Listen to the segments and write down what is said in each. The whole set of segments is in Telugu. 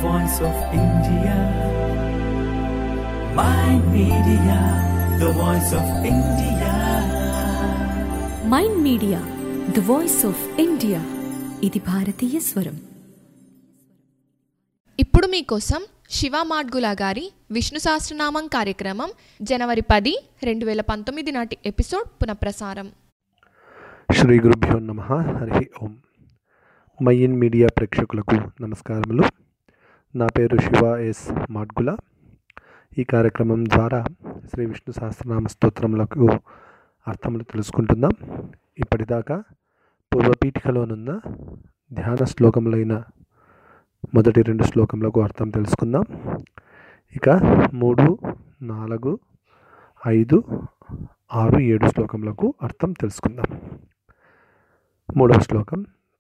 voice of India. My media, the voice of India. Mind Media the voice of India ఇది భారతీయ స్వరం ఇప్పుడు మీకోసం శివ మాడ్గుల గారి విష్ణు సహస్రనామం కార్యక్రమం జనవరి పది రెండు వేల పంతొమ్మిది నాటి ఎపిసోడ్ పునఃప్రసారం శ్రీ గురుభ్యో నమ హరి ఓం మైన్ మీడియా ప్రేక్షకులకు నమస్కారములు నా పేరు శివ ఎస్ మాడ్గుల ఈ కార్యక్రమం ద్వారా శ్రీ విష్ణు సహస్రనామ స్తోత్రములకు అర్థములు తెలుసుకుంటున్నాం ఇప్పటిదాకా పూర్వపీఠికలోనున్న ధ్యాన శ్లోకములైన మొదటి రెండు శ్లోకములకు అర్థం తెలుసుకుందాం ఇక మూడు నాలుగు ఐదు ఆరు ఏడు శ్లోకములకు అర్థం తెలుసుకుందాం మూడవ శ్లోకం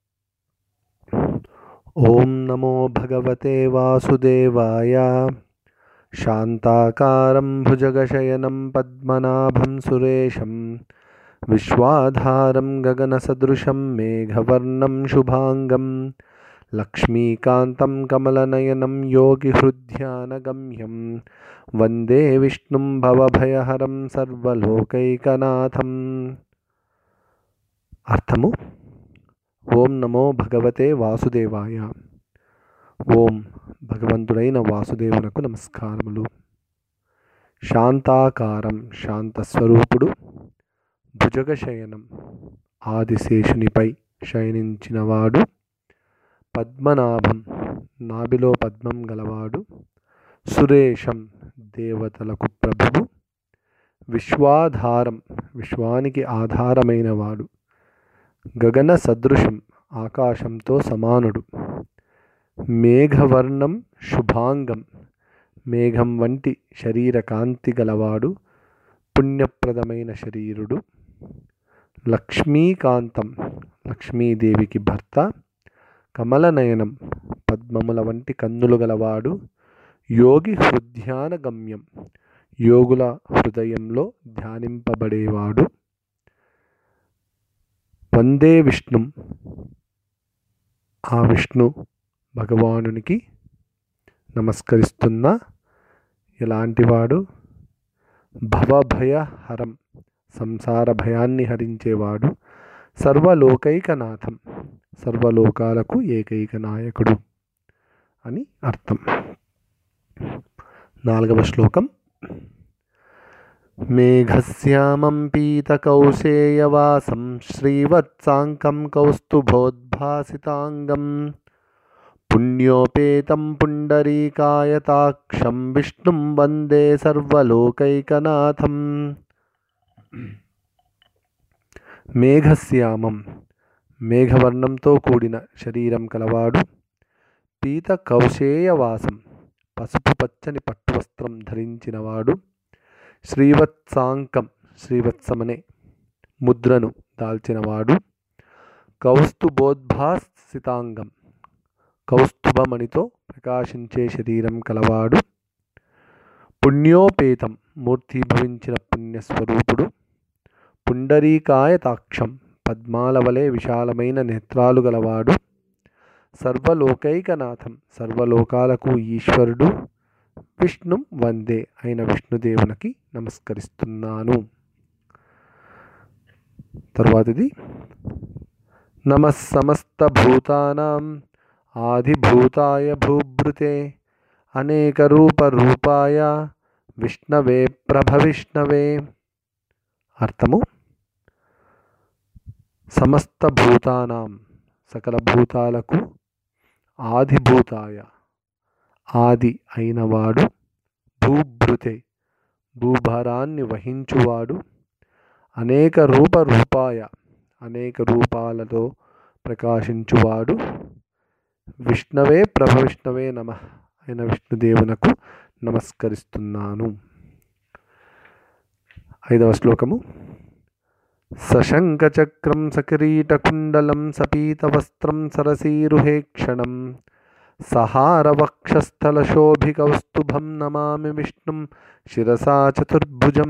ఓం నమో భగవతే వాసుదేవాయ శాంతాకారం భుజగశయనం పద్మనాభం సురేశం విశ్వాధారం గగనసదృశం మేఘవర్ణం శుభాంగం లక్ష్మీకాంతం కమలనయనం యోగిహృద్యానగమ్యం వందే విష్ణుం భవభయహరం సర్వలోకైకనాథం అర్థము ఓం నమో భగవతే వాసుదేవాయ ఓం భగవంతుడైన వాసుదేవునకు నమస్కారములు శాంతాకారం శాంతస్వరూపుడు భుజగశయనం ఆదిశేషునిపై శయనించినవాడు పద్మనాభం నాభిలో పద్మం గలవాడు సురేషం దేవతలకు ప్రభువు విశ్వాధారం విశ్వానికి ఆధారమైనవాడు గగన సదృశం ఆకాశంతో సమానుడు మేఘవర్ణం శుభాంగం మేఘం వంటి శరీర కాంతి గలవాడు పుణ్యప్రదమైన శరీరుడు లక్ష్మీకాంతం లక్ష్మీదేవికి భర్త కమలనయనం పద్మముల వంటి కన్నులు గలవాడు యోగి హృద్యాన గమ్యం యోగుల హృదయంలో ధ్యానింపబడేవాడు వందే విష్ణు ఆ విష్ణు భగవానునికి నమస్కరిస్తున్న ఎలాంటివాడు భవభయహరం సంసార భయాన్ని హరించేవాడు సర్వలోకైకనాథం సర్వలోకాలకు ఏకైక నాయకుడు అని అర్థం నాలుగవ శ్లోకం మేఘశ్యామం పీతకౌశేయవాసం శ్రీవత్సాంకం కౌస్తుభోద్భాసితాంగం పుణ్యోపేతం పుండరీకాయతాక్షం విష్ణుం వందే సర్వలోకైకనాథం మేఘశ్యామం మేఘవర్ణంతో కూడిన శరీరం కలవాడు పీత కౌశేయవాసం పసుపు పచ్చని పట్టువస్త్రం ధరించినవాడు శ్రీవత్సాంకం శ్రీవత్సమనే ముద్రను దాల్చినవాడు కౌస్తుభోద్భాసితాంగం కౌస్తుభమణితో ప్రకాశించే శరీరం కలవాడు పుణ్యోపేతం మూర్తిభవించిన పుణ్యస్వరూపుడు పుండరీకాయ తాక్షం పద్మాల వలె విశాలమైన నేత్రాలు గలవాడు సర్వలోకైకనాథం సర్వలోకాలకు ఈశ్వరుడు విష్ణు వందే అయిన విష్ణుదేవునికి నమస్కరిస్తున్నాను తర్వాతది నమ సమస్త భూతానాం ఆదిభూతాయ భూభృతే అనేక రూప రూపాయ విష్ణవే ప్రభవిష్ణవే అర్థము సమస్త భూతానాం సకల భూతాలకు ఆదిభూతాయ ఆది అయినవాడు భూభృతే భూభారాన్ని వహించువాడు అనేక రూప రూపాయ అనేక రూపాలతో ప్రకాశించువాడు విష్ణవే ప్రభవిష్ణవే నమ అయిన విష్ణుదేవునకు నమస్కరిస్తున్నాను ఐదవ శ్లోకము సశంఖచక్రం సకిరీటకుండలం సపీతవస్త్రం సరసీరుహేక్షణం సహారవక్షస్థలశోభికౌస్తుభం నమామి విష్ణుం శిరసా చతుర్భుజం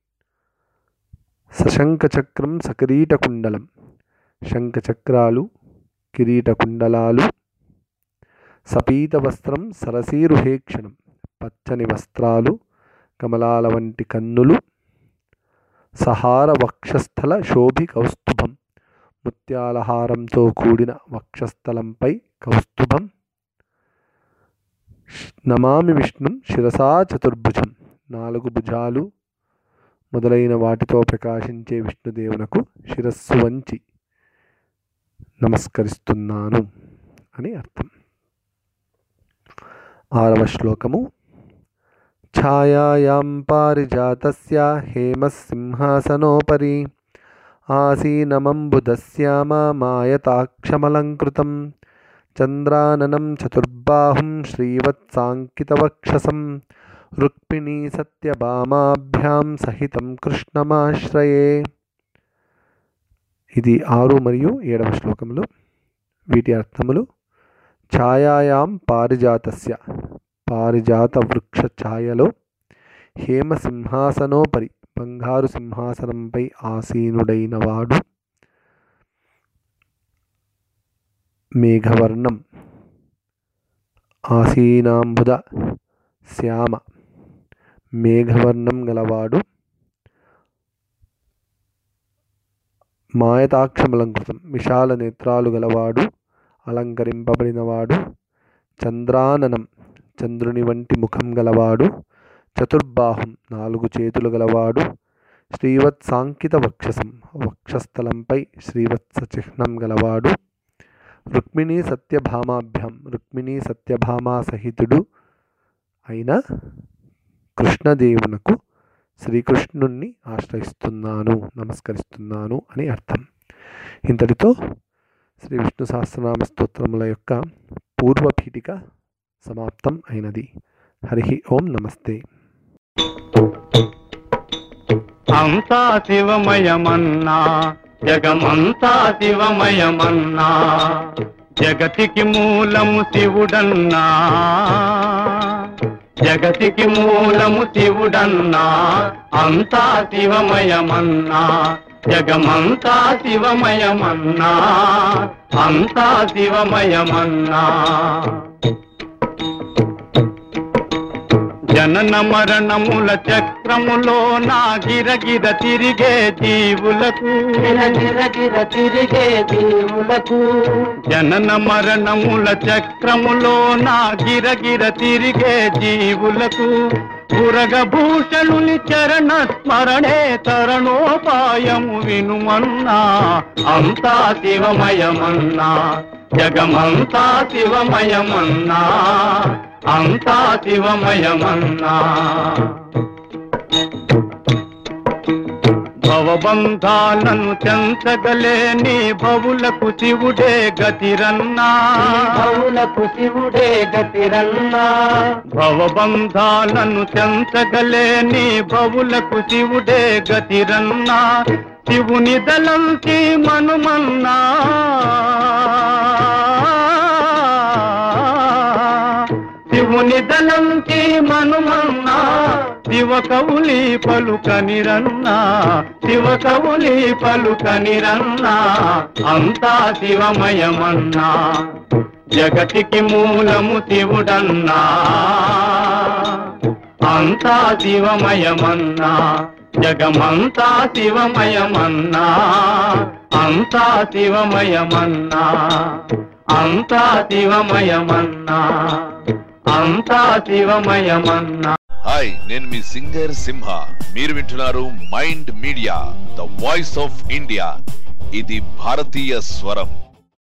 సశంఖచక్రం సకిరీటకుండలం శంఖచక్రాలు కిరీటకుండలాలు సపీత వస్త్రం సరసీరుహేక్షణం పచ్చని వస్త్రాలు కమలాల వంటి కన్నులు సహార వక్షస్థల శోభి కౌస్తుభం ముత్యాలహారంతో కూడిన వక్షస్థలంపై కౌస్తుభం నమామి విష్ణుం శిరసా చతుర్భుజం నాలుగు భుజాలు మొదలైన వాటితో ప్రకాశించే విష్ణుదేవునకు శిరస్సు వంచి నమస్కరిస్తున్నాను అని అర్థం ఆరవ శ్లోకము ఛాయాయాం పారిజాతస్య హేమసింహాసనోపరి ఆసీనమంబుదశ్యామ మాయతాక్షమలంకృతం చంద్రాననం చతుర్బాహుం శ్రీవత్సాంకితవక్షసం రుక్మిణీ సత్యభామాభ్యాం సహితం కృష్ణమాశ్రయే ఇది ఆరు మరియు ఏడవ శ్లోకములు వీటి అర్థములు ఛాయాయాం పారిజాతస్య పారిజాత వృక్ష ఛాయలో హేమ సింహాసనోపరి బంగారు సింహాసనంపై ఆసీనుడైన వాడు మేఘవర్ణం ఆసీనాంబుద శ్యామ మేఘవర్ణం గలవాడు మాయతాక్షమలంకృతం విశాల నేత్రాలు గలవాడు అలంకరింపబడినవాడు చంద్రాననం చంద్రుని వంటి ముఖం గలవాడు చతుర్బాహుం నాలుగు చేతులు గలవాడు శ్రీవత్ సాంకిత వక్షసం వక్షస్థలంపై శ్రీవత్స చిహ్నం గలవాడు రుక్మిణీ సత్యభామాభ్యాం రుక్మిణీ సత్యభామా సహితుడు అయిన కృష్ణదేవునకు శ్రీకృష్ణుణ్ణి ఆశ్రయిస్తున్నాను నమస్కరిస్తున్నాను అని అర్థం ఇంతటితో శ్రీ విష్ణు సహస్రనామ స్తోత్రముల యొక్క పూర్వపీఠిక సమాప్తం అయినది హరి ఓం నమస్తే అంతా శివమయమన్నా జగమంతా శివమయమన్నా జగతికి మూలము శివుడన్నా జగతికి మూలము శివుడన్నా అంతా శివమయమన్నా జగమంతా శివమయమన్నా అంతా శివమయమన్నా జనన మరణముల చక్రములో నా గిరగిర తిరిగే జీవులకు గిరగిర తిరిగే దేవులకు జనన మరణముల చక్రములో నా గిరగిర తిరిగే జీవులకు పురగభూషణుని చరణ స్మరణే తరణోపాయము వినుమన్నా అంతా శివమయమన్నా జగమంతా శివమయమన్నా అంతా శివమయమన్నా భవబంధాలను చెంచగలేని భవులకు శివుడే గతిరన్నా భవులకు శివుడే గతిరన్నా భవబంధాలను చెంచగలేని భవులకు శివుడే గతిరన్నా శివుని దళంకి మనుమన్నా శివుని దళంకి మనుమన్నా శివ కవులి పలుకనిరన్నా శివ కవులి పలుకనిరన్నా అంతా శివమయమన్నా జగతికి మూలము శివుడన్నా అంతా శివమయమన్నా జగమంతా శివమయమన్నా అంతా శివమయమన్నా అంతా శివమయమన్నా అంతా శివమయమన్నా హాయ్ నేను మీ సింగర్ సింహ మీరు వింటున్నారు Mind Media the voice of India ఇది భారతీయ స్వరం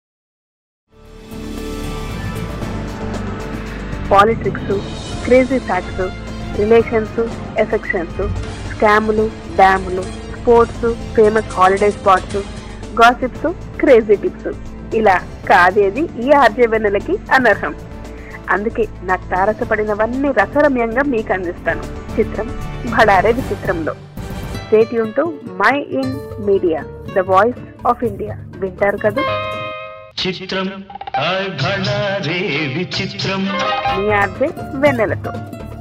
politics crazy facts relations affections స్కాములు డ్యాములు sports famous holiday spots gossips crazy tips ఇలా కాదేది ఈ ఆర్జవెన్నెలకి అనర్హం అందుకే నాకు తారసపడినవన్నీ రసరమ్యంగా మీకు అందిస్తాను చిత్రం భడారే విచిత్రంలో stay tuned to Mind media the voice of India వింటారు కదా చిత్రం రే విచిత్రం మీ ఆర్జే వెన్నెలతో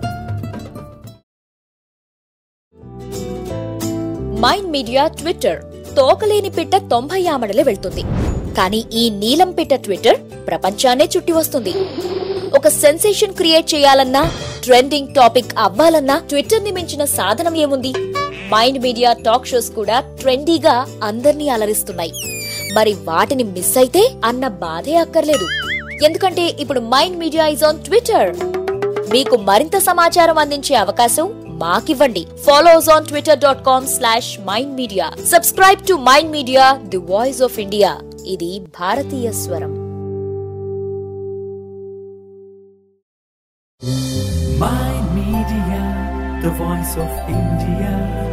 మైండ్ మీడియా ట్విట్టర్ తోకలేని పిట్ట తొంభై ఆమడలే వెళ్తుంది కానీ ఈ నీలం పిట్ట ట్విట్టర్ ప్రపంచాన్నే చుట్టి వస్తుంది ఒక సెన్సేషన్ క్రియేట్ చేయాలన్నా ట్రెండింగ్ టాపిక్ అవ్వాలన్నా ట్విట్టర్ ని మించిన సాధనం ఏముంది మైండ్ మీడియా టాక్ షోస్ కూడా ట్రెండీగా అందర్నీ అలరిస్తున్నాయి మరి వాటిని మిస్ అయితే అన్న బాధే అక్కర్లేదు ఎందుకంటే ఇప్పుడు Mind Media is on Twitter మీకు మరింత సమాచారం అందించే అవకాశం మాకివ్వండి follow us on Twitter dot com slash Mind Media subscribe to Mind Media the voice of India ఇది భారతీయ స్వరం Mind Media, the voice of India.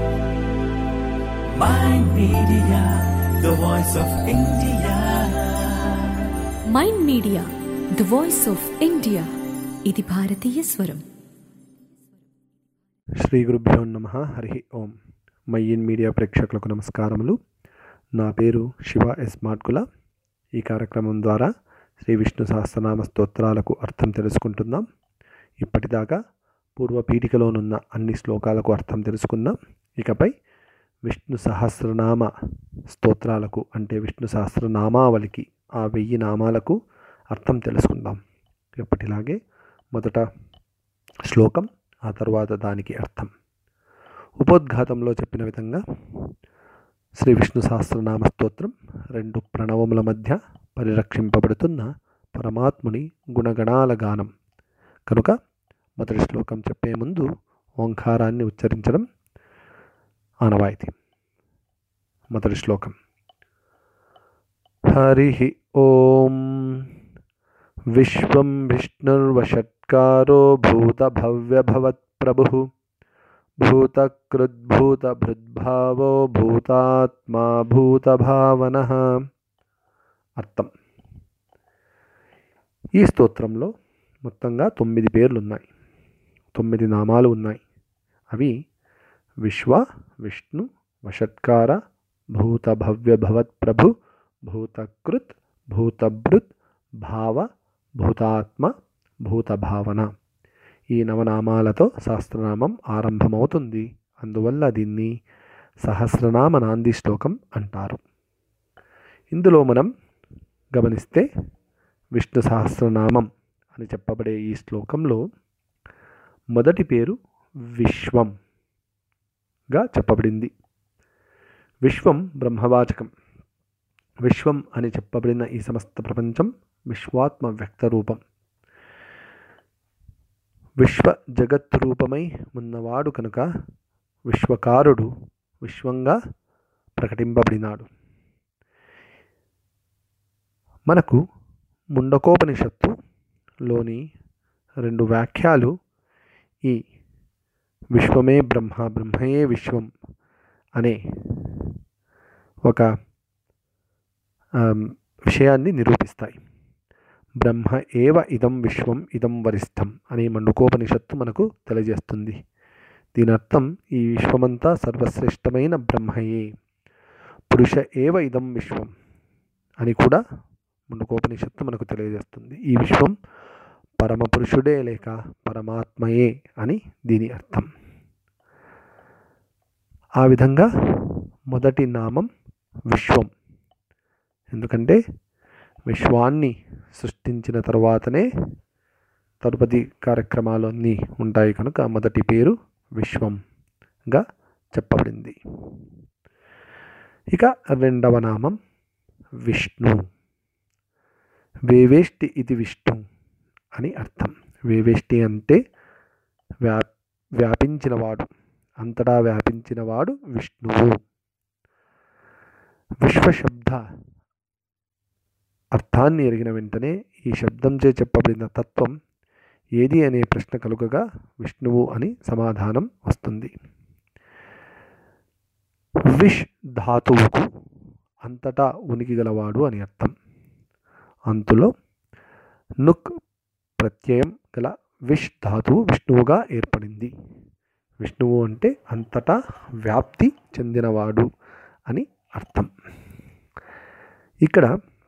Mind Media, the voice of India. Mind Media the voice of India ఇది భారతీయ స్వరం శ్రీ గురుభ్యో నమ హరి ఓం మయ్యన్ మీడియా ప్రేక్షకులకు నమస్కారములు నా పేరు శివ ఎస్ మాట్కుల ఈ కార్యక్రమం ద్వారా శ్రీ విష్ణు సహస్రనామ స్తోత్రాలకు అర్థం తెలుసుకుంటున్నాం ఇప్పటిదాకా పూర్వ పీఠికలోనున్న అన్ని శ్లోకాలకు అర్థం తెలుసుకుందాం ఇకపై విష్ణు సహస్రనామ స్తోత్రాలకు అంటే విష్ణు సహస్రనామావళికి ఆ వెయ్యి నామాలకు అర్థం తెలుసుకుందాం ఎప్పటిలాగే మొదట శ్లోకం ఆ తర్వాత దానికి అర్థం ఉపోద్ఘాతంలో చెప్పిన విధంగా శ్రీ విష్ణు సహస్రనామ స్తోత్రం రెండు ప్రణవముల మధ్య పరిరక్షింపబడుతున్న పరమాత్ముని గుణగణాల గానం కనుక మొదటి శ్లోకం చెప్పే ముందు ఓంకారాన్ని ఉచ్చరించడం ఆనవాయితీ మొదటి శ్లోకం హరి ఓం విశ్వం విష్ణుర్వషట్కారో భూతభవ్యభవత్ప్రభు భూతకృద్భూతభృద్భావో భూతాత్మా భూతభావన అర్థం ఈ స్తోత్రంలో మొత్తంగా తొమ్మిది పేర్లు ఉన్నాయి తొమ్మిది నామాలు ఉన్నాయి అవి విశ్వ విష్ణు వషట్కార భూతభవ్యభవత్ ప్రభు భూతకృత్ భూతభృత్ భావ భూతాత్మ భూతభావన ఈ నవనామాలతో సహస్రనామం ఆరంభమవుతుంది అందువల్ల దీన్ని సహస్రనామ నాంది శ్లోకం అంటారు ఇందులో మనం గమనిస్తే విష్ణు సహస్రనామం అని చెప్పబడే ఈ శ్లోకంలో మొదటి పేరు విశ్వంగా చెప్పబడింది విశ్వం బ్రహ్మవాచకం విశ్వం అని చెప్పబడిన ఈ సమస్త ప్రపంచం విశ్వాత్మ వ్యక్త రూపం విశ్వ జగత్ రూపమై ఉన్నవాడు కనుక విశ్వకారుడు విశ్వంగా ప్రకటింపబడినాడు మనకు ముండకోపనిషత్తులోని రెండు వాక్యాలు ఈ విశ్వమే బ్రహ్మ బ్రహ్మయే విశ్వం అనే ఒక ఆమ్, విషయాన్ని నిరూపిస్తాయి బ్రహ్మ ఏవ ఇదం విశ్వం ఇదం వరిష్టం అనే మండుకోపనిషత్తు మనకు తెలియజేస్తుంది దీని అర్థం ఈ విశ్వమంతా సర్వశ్రేష్టమైన బ్రహ్మయే పురుష ఏవ ఇదం విశ్వం అని కూడా ముందుకోపనిషత్తు మనకు తెలియజేస్తుంది ఈ విశ్వం పరమ పురుషుడే లేక పరమాత్మయే అని దీని అర్థం ఆ విధంగా మొదటి నామం విశ్వం ఎందుకంటే విశ్వాన్ని సృష్టించిన తర్వాతనే తదుపతి కార్యక్రమాలు అన్నీ ఉంటాయి కనుక మొదటి పేరు విశ్వంగా చెప్పబడింది ఇక రెండవ నామం విష్ణు వేవేష్టి ఇది విష్ణు అని అర్థం వేవేష్టి అంటే వ్యా వ్యాపించినవాడు అంతటా వ్యాపించినవాడు విష్ణువు విశ్వశబ్ద అర్థాన్ని ఎరిగిన వెంటనే ఈ శబ్దంచే చెప్పబడిన తత్వం ఏది అనే ప్రశ్న కలుగగా విష్ణువు అని సమాధానం వస్తుంది విష్ ధాతువుకు అంతటా ఉనికి గలవాడు అని అర్థం అంతులో నుక్ ప్రత్యయం గల విష్ ధాతువు విష్ణువుగా ఏర్పడింది విష్ణువు అంటే అంతటా వ్యాప్తి చెందినవాడు అని అర్థం ఇక్కడ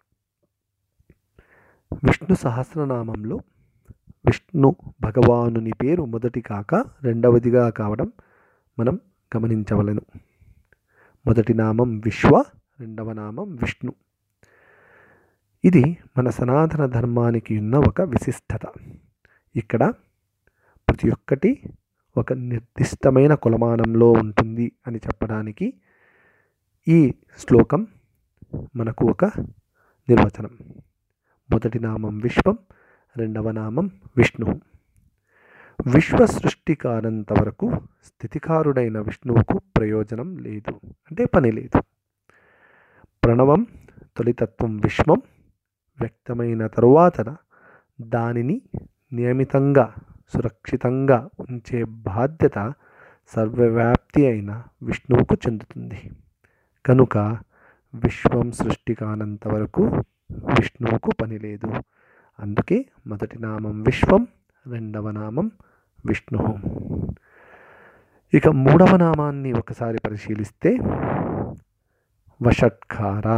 విష్ణు సహస్రనామంలో విష్ణు భగవానుని పేరు మొదటి కాక రెండవదిగా కావడం మనం గమనించవలెను మొదటి నామం విశ్వ రెండవ నామం విష్ణు ఇది మన సనాతన ధర్మానికి ఉన్న ఒక విశిష్టత ఇక్కడ ప్రతి ఒక్కటి ఒక నిర్దిష్టమైన కొలమానంలో ఉంటుంది అని చెప్పడానికి ఈ శ్లోకం మనకు ఒక నిర్వచనం మొదటి నామం విశ్వం రెండవ నామం విష్ణువు విశ్వ సృష్టి కానంత వరకు స్థితికారుడైన విష్ణువుకు ప్రయోజనం లేదు అంటే పని లేదు ప్రణవం తొలితత్వం విశ్వం వ్యక్తమైన తరువాత దానిని నియమితంగా సురక్షితంగా ఉంచే బాధ్యత సర్వవ్యాప్తి అయిన విష్ణువుకు చెందుతుంది కనుక విశ్వం సృష్టి కానంత వరకు విష్ణువుకు పని లేదు అందుకే మొదటి నామం విశ్వం రెండవ నామం విష్ణు ఇక మూడవ నామాన్ని ఒకసారి పరిశీలిస్తే వషట్కార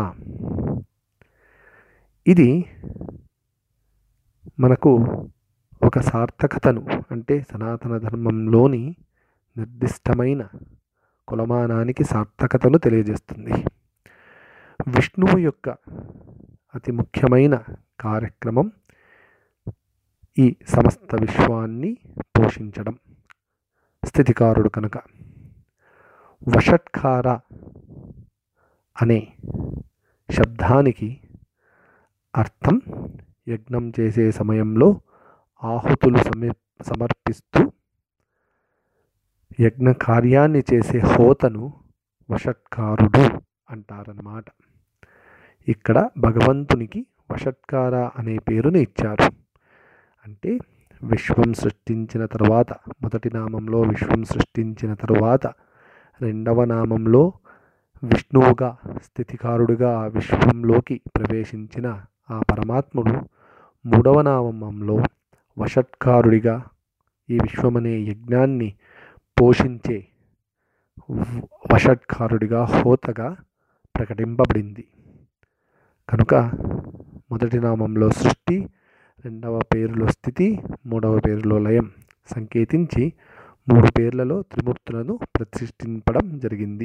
ఇది మనకు ఒక సార్థకతను అంటే సనాతన ధర్మంలోని నిర్దిష్టమైన కొలమానానికి సార్థకతను తెలియజేస్తుంది విష్ణువు యొక్క అతి ముఖ్యమైన కార్యక్రమం ఈ సమస్త విశ్వాన్ని పోషించడం స్థితికారుడు కనుక వషట్కార అనే శబ్దానికి అర్థం యజ్ఞం చేసే సమయంలో ఆహుతులు సమర్ సమర్పిస్తూ యజ్ఞ కార్యాన్ని చేసే హోతను వషట్కారుడు అంటారన్నమాట ఇక్కడ భగవంతునికి వషట్కార అనే పేరుని ఇచ్చారు అంటే విశ్వం సృష్టించిన తర్వాత మొదటి నామంలో విశ్వం సృష్టించిన తరువాత రెండవ నామంలో విష్ణువుగా స్థితికారుడుగా ఆ విశ్వంలోకి ప్రవేశించిన ఆ పరమాత్ముడు మూడవ నామంలో వషట్కారుడిగా ఈ విశ్వమనే యజ్ఞాన్ని పోషించే వషట్కారుడిగా హోతగా ప్రకటింపబడింది కనుక మొదటి నామంలో సృష్టి రెండవ పేరులో స్థితి మూడవ పేరులో లయం సంకేతించి మూడు పేర్లలో త్రిమూర్తులను ప్రతిష్ఠింపడం జరిగింది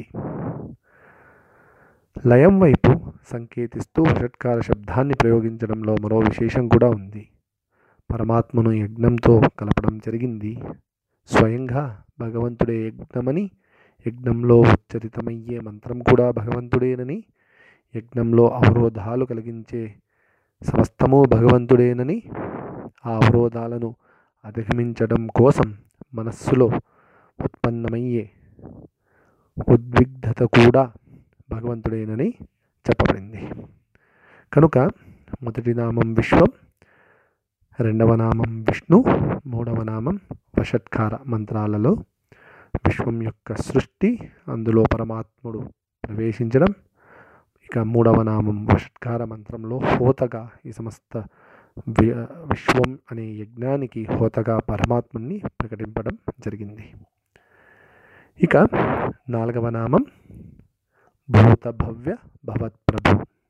లయం వైపు సంకేతిస్తూ వషట్కార శబ్దాన్ని ప్రయోగించడంలో మరో విశేషం కూడా ఉంది పరమాత్మను యజ్ఞంతో కలపడం జరిగింది స్వయంగా భగవంతుడే యజ్ఞమని యజ్ఞంలో ఉచ్చరితమయ్యే మంత్రం కూడా భగవంతుడేనని యజ్ఞంలో అవరోధాలు కలిగించే సమస్తము భగవంతుడేనని ఆ అవరోధాలను అధిగమించడం కోసం మనస్సులో ఉత్పన్నమయ్యే ఉద్విగ్ధత కూడా భగవంతుడేనని చెప్పబడింది కనుక మొదటి నామం విశ్వం రెండవ నామం విష్ణు మూడవ నామం వషట్కార మంత్రాలలో విశ్వం యొక్క సృష్టి అందులో పరమాత్ముడు ప్రవేశించడం ఇక మూడవ నామం వషట్కార మంత్రంలో హోతగా ఈ సమస్త వి విశ్వం అనే యజ్ఞానికి హోతగా పరమాత్ముని ప్రకటింపడం జరిగింది ఇక నాలుగవ నామం భూత భవ్య భవత్ ప్రభు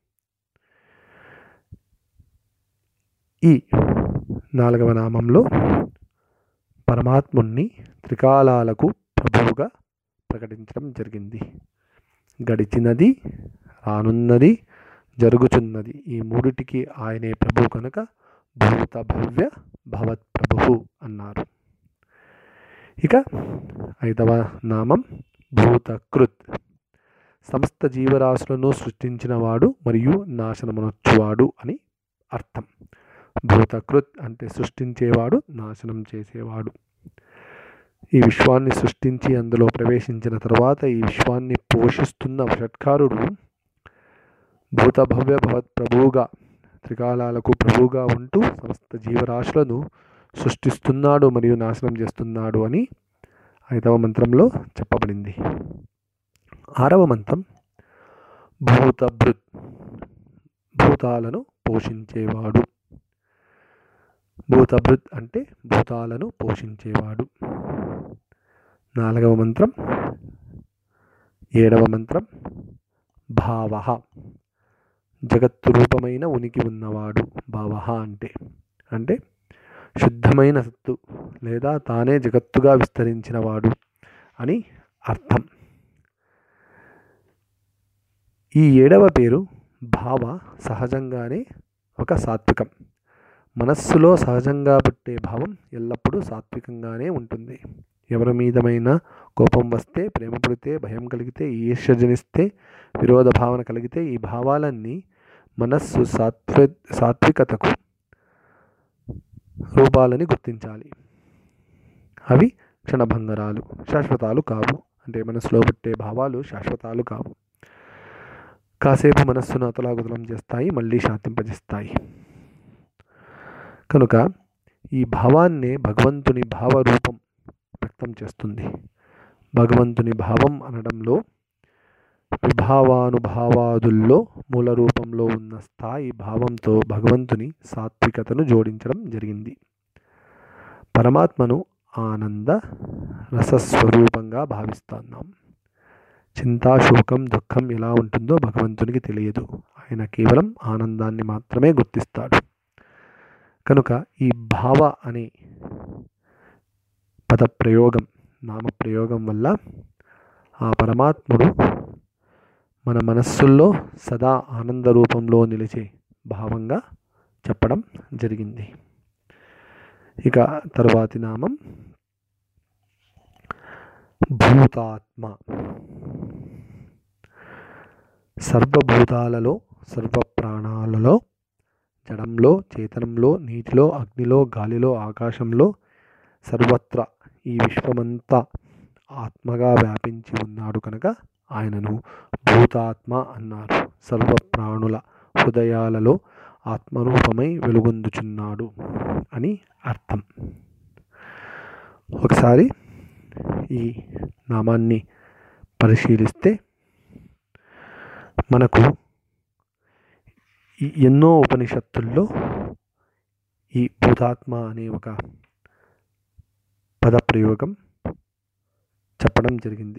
ఈ నాలుగవ నామంలో పరమాత్ముణ్ణి త్రికాలాలకు ప్రభువుగా ప్రకటించడం జరిగింది గడిచినది రానున్నది జరుగుచున్నది ఈ మూడిటికి ఆయనే ప్రభు కనుక భూత భవ్య భవత్ ప్రభు అన్నారు ఇక ఐదవ నామం భూతకృత్ సమస్త జీవరాశులను సృష్టించినవాడు మరియు నాశనమునొచ్చువాడు అని అర్థం భూతకృత్ అంటే సృష్టించేవాడు నాశనం చేసేవాడు ఈ విశ్వాన్ని సృష్టించి అందులో ప్రవేశించిన తర్వాత ఈ విశ్వాన్ని పోషిస్తున్న షట్కారుడు భూతభవ్య భవత్ ప్రభువుగా త్రికాలాలకు ప్రభువుగా ఉంటూ సమస్త జీవరాశులను సృష్టిస్తున్నాడు మరియు నాశనం చేస్తున్నాడు అని ఐదవ మంత్రంలో చెప్పబడింది ఆరవ మంత్రం భూతభృత్ భూతాలను పోషించేవాడు భూతభృత్ అంటే భూతాలను పోషించేవాడు నాలుగవ మంత్రం ఏడవ మంత్రం భావ జగత్తు రూపమైన ఉనికి ఉన్నవాడు భావ అంటే అంటే శుద్ధమైన సత్తు లేదా తానే జగత్తుగా విస్తరించినవాడు అని అర్థం ఈ ఏడవ పేరు భావ సహజంగానే ఒక సాత్వికం మనస్సులో సహజంగా పుట్టే భావం ఎల్లప్పుడూ సాత్వికంగానే ఉంటుంది ఎవరి మీదమైనా కోపం వస్తే ప్రేమ పుడితే భయం కలిగితే ఈర్ష్య జనిస్తే విరోధ భావన కలిగితే ఈ భావాలన్నీ మనస్సు సాత్వి సాత్వికతకు రూపాలని గుర్తించాలి అవి క్షణభంగరాలు శాశ్వతాలు కావు అంటే మనసులో పుట్టే భావాలు శాశ్వతాలు కావు కాసేపు మనస్సును అతలాకుతలం చేస్తాయి మళ్ళీ శాంతింపజేస్తాయి కనుక ఈ భావాన్నే భగవంతుని భావరూపం వ్యక్తం చేస్తుంది భగవంతుని భావం అనడంలో విభావానుభావాదుల్లో మూల రూపంలో ఉన్న స్థాయి భావంతో భగవంతుని సాత్వికతను జోడించడం జరిగింది పరమాత్మను ఆనంద రసస్వరూపంగా భావిస్తున్నాం చింతా శోకం దుఃఖం ఎలా ఉంటుందో భగవంతునికి తెలియదు ఆయన కేవలం ఆనందాన్ని మాత్రమే గుర్తిస్తాడు కనుక ఈ భావ అనే పదప్రయోగం నామప్రయోగం వల్ల ఆ పరమాత్ముడు మన మనస్సుల్లో సదా ఆనంద రూపంలో నిలిచే భావంగా చెప్పడం జరిగింది ఇక తరువాతి నామం భూతాత్మ సర్వభూతాలలో సర్వ ప్రాణాలలో జడంలో చేతనంలో నీటిలో అగ్నిలో గాలిలో ఆకాశంలో సర్వత్ర ఈ విశ్వమంతా ఆత్మగా వ్యాపించి ఉన్నాడు కనుక ఆయనను భూతాత్మ అన్నారు సర్వ ప్రాణుల హృదయాలలో ఆత్మరూపమై వెలుగొందుచున్నాడు అని అర్థం ఒకసారి ఈ నామాన్ని పరిశీలిస్తే మనకు ఈ ఎన్నో ఉపనిషత్తుల్లో ఈ భూతాత్మ అనే ఒక పదప్రయోగం చెప్పడం జరిగింది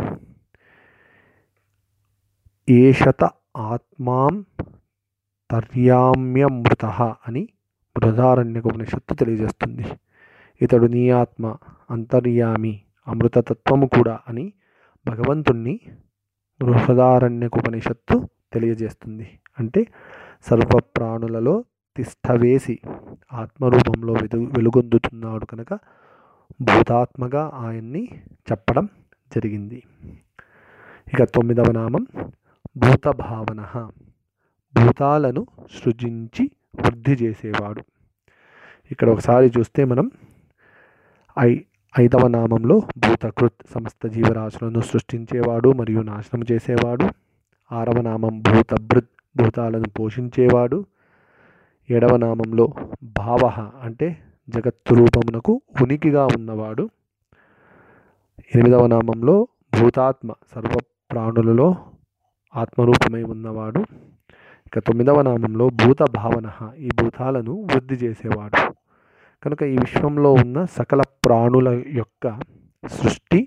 ఏషత ఆత్మాం తర్యామ్యమృత అని బృహదారణ్యక ఉపనిషత్తు తెలియజేస్తుంది ఇతడు నీ ఆత్మ అంతర్యామి అమృతతత్వము కూడా అని భగవంతుణ్ణి బృహదారణ్యక ఉపనిషత్తు తెలియజేస్తుంది అంటే సర్వ ప్రాణులలో తిష్టవేసి ఆత్మరూపంలో వెలు వెలుగొందుతున్నాడు కనుక భూతాత్మగా ఆయన్ని చెప్పడం జరిగింది ఇక తొమ్మిదవ నామం భూతభావన భూతాలను సృజించి వృద్ధి చేసేవాడు ఇక్కడ ఒకసారి చూస్తే మనం ఐ ఐదవ నామంలో భూతకృత్ సమస్త జీవరాశులను సృష్టించేవాడు మరియు నాశనం చేసేవాడు ఆరవ నామం భూతభృత్ భూతాలను పోషించేవాడు ఏడవ నామంలో భావ అంటే జగత్తు రూపమునకు ఉనికిగా ఉన్నవాడు ఎనిమిదవ నామంలో భూతాత్మ సర్వ ప్రాణులలో ఆత్మరూపమై ఉన్నవాడు ఇక తొమ్మిదవ నామంలో భూత భావన ఈ భూతాలను వృద్ధి చేసేవాడు కనుక ఈ విశ్వంలో ఉన్న సకల ప్రాణుల యొక్క సృష్టి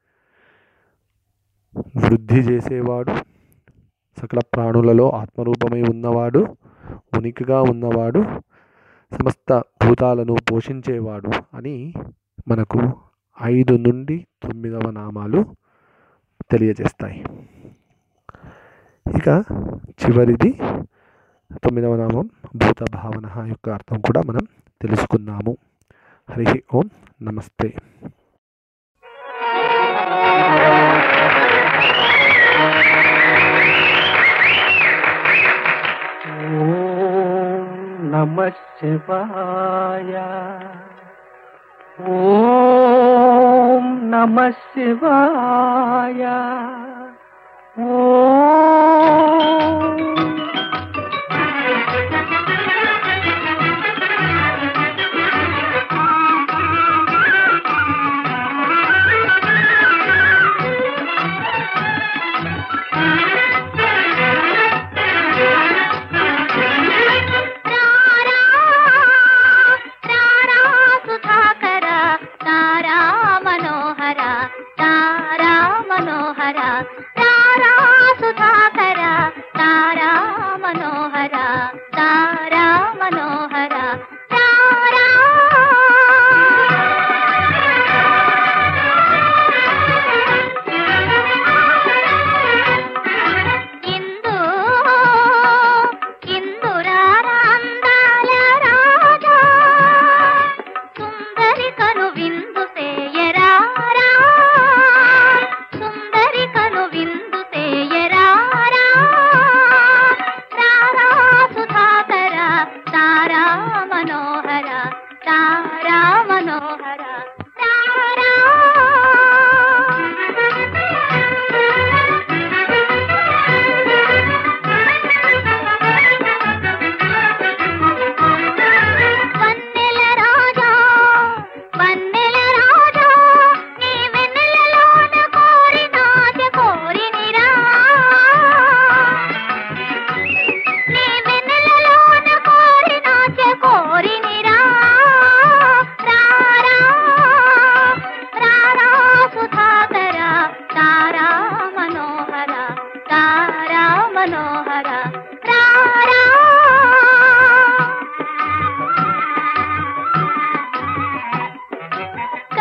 వృద్ధి చేసేవాడు సకల ప్రాణులలో ఆత్మరూపమై ఉన్నవాడు ఉనికిగా ఉన్నవాడు సమస్త భూతాలను పోషించేవాడు అని మనకు ఐదు నుండి తొమ్మిదవ నామాలు తెలియజేస్తాయి ఇక చివరిది తొమ్మిదవ నామం భూత భావన యొక్క అర్థం కూడా మనం తెలుసుకున్నాము హరి ఓం నమస్తే ఓం నమ శివాయ ఓం నమ శివాయ ఓం సుధాకర తారా మనోహర తారా మనోహర తారా సుధాకర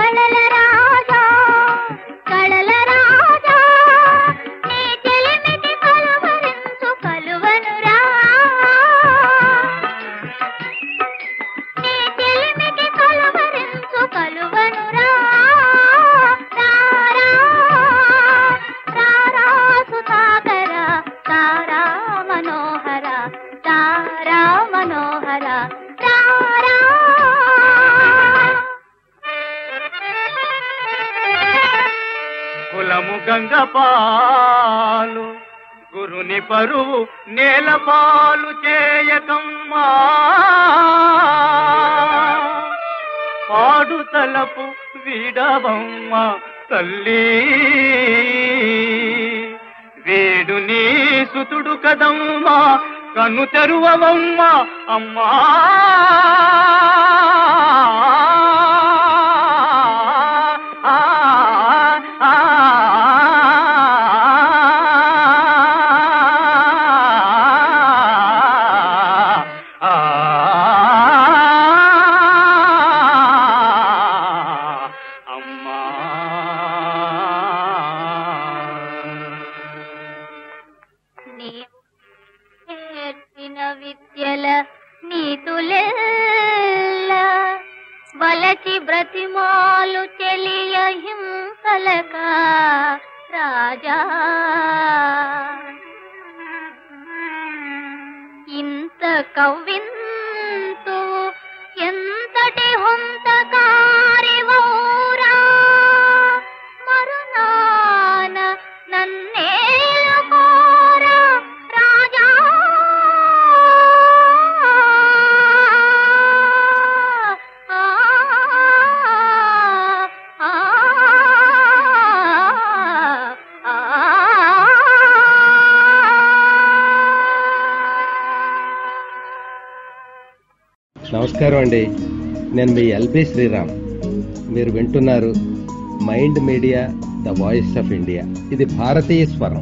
కళల రాజా కళల రాజా నీ చెలిమికి కలువరించు కలువనురా నీ చెలిమికి కలువరించు కలువనురా రారా రారా సుధాకర తారా మనోహర తారా మనోహర తారా కులము గంగ పాలు గురుని పరువు నేల పాలు చేయకమ్మా పాడు తలపు వీడవమ్మ తల్లి వేడు నీ సుతుడు కదమ్మా కన్ను తెరువవమ్మ అమ్మా నీవు నేర్చిన విద్యల నీతులెల్ల వలచి బ్రతిమాలు చెలియ హింసలక రాజా ఇంత కవ్వింతు ఎంతటి హొంతకారివౌరా మరునాన నన్నేలుకోరా రాజా ఆ, ఆ, ఆ, నమస్కారం అండి నేను మీ ఎల్బి శ్రీరామ్ మీరు వింటున్నారు Mind Media the voice of India ఇది భారతీయ స్వరం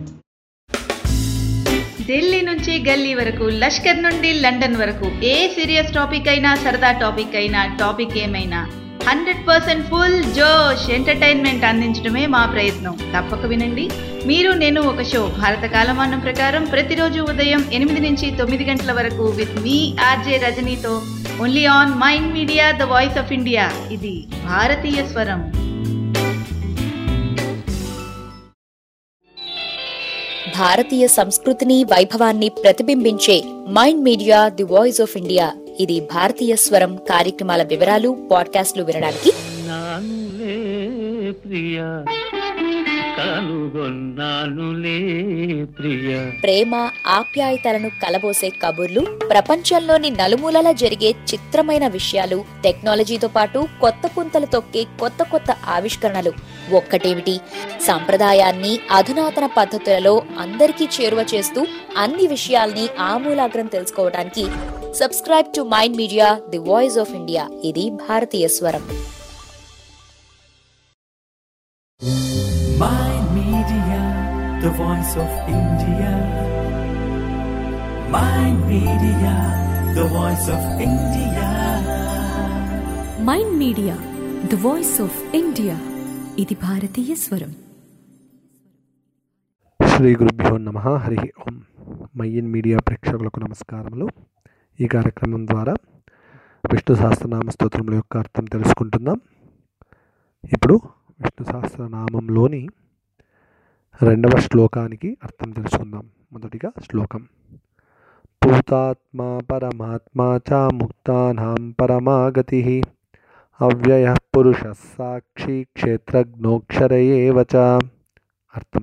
ఢిల్లీ నుంచి గల్లీ వరకు లష్కర్ నుండి లండన్ వరకు ఏ సీరియస్ టాపిక్ అయినా సరదా టాపిక్ అయినా టాపిక్ ఏమైనా హండ్రెడ్ పర్సెంట్ ఫుల్ జోష్ ఎంటర్టైన్మెంట్ అందించడమే మా ప్రయత్నం తప్పక వినండి మీరు నేను ఒక షో భారత కాలమానం ప్రకారం ప్రతిరోజు ఉదయం ఎనిమిది నుంచి తొమ్మిది గంటల వరకు విత్ మీ ఆర్జే రజనీతో only on Mind Media the voice of India ఇది భారతీయ స్వరం భారతీయ సంస్కృతిని వైభవాన్ని ప్రతిబింబించే Mind Media the voice of India ఇది భారతీయ స్వరం కార్యక్రమాల వివరాలు పాడ్కాస్ట్లు వినడానికి నానులే ప్రియ కనుగొన్నానులే ప్రియ ప్రేమ ఆప్యాయతలను కలబోసే కబుర్లు ప్రపంచంలోని నలుమూలలా జరిగే చిత్రమైన విషయాలు టెక్నాలజీతో పాటు కొత్త పుంతలు తొక్కే కొత్త కొత్త ఆవిష్కరణలు ఒక్కటేమిటి సంప్రదాయాన్ని అధునాతన పద్ధతులలో అందరికీ చేరువ చేస్తూ అన్ని విషయాల్ని ఆమూలాగ్రం తెలుసుకోవడానికి subscribe to Mind Media the voice of India ఇది భారతీయ స్వరం Mind Media, the voice of India. Mind Media, the voice of India. Mind Media the voice of India ఇది భారతీయ స్వరం శ్రీ గురుభ్యో నమ హరి ఓం మయ్యన్ మీడియా ప్రేక్షకులకు నమస్కారములు ఈ కార్యక్రమం ద్వారా విష్ణు సహస్రనామ స్తోత్రముల యొక్క అర్థం తెలుసుకుంటున్నాం ఇప్పుడు విష్ణు సహస్రనామంలోని రెండవ శ్లోకానికి అర్థం తెలుసుకుందాం మొదటిగా శ్లోకం భూతాత్మా పరమాత్మా చ ముక్తానాం పరమాగతి అవ్యయ పురుష సాక్షి క్షేత్రజ్ఞోక్షర ఏవ చ అర్థం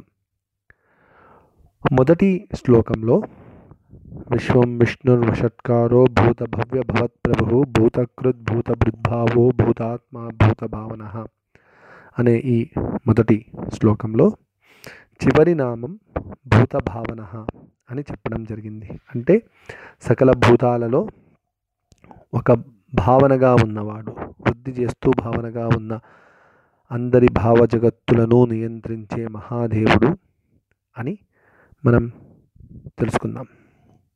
మొదటి శ్లోకంలో విశ్వం విష్ణుర్వషట్కారో భూత భవ్య భవత్ ప్రభు భూతకృద్ భూత భృద్భావో భూతాత్మ భూత భావన అనే ఈ మొదటి శ్లోకంలో చివరి నామం భూత భావన అని చెప్పడం జరిగింది అంటే సకల భూతాలలో ఒక భావనగా ఉన్నవాడు వృద్ధి చేస్తూ భావనగా ఉన్న అందరి భావ జగత్తులను నియంత్రించే మహాదేవుడు అని మనం తెలుసుకుందాం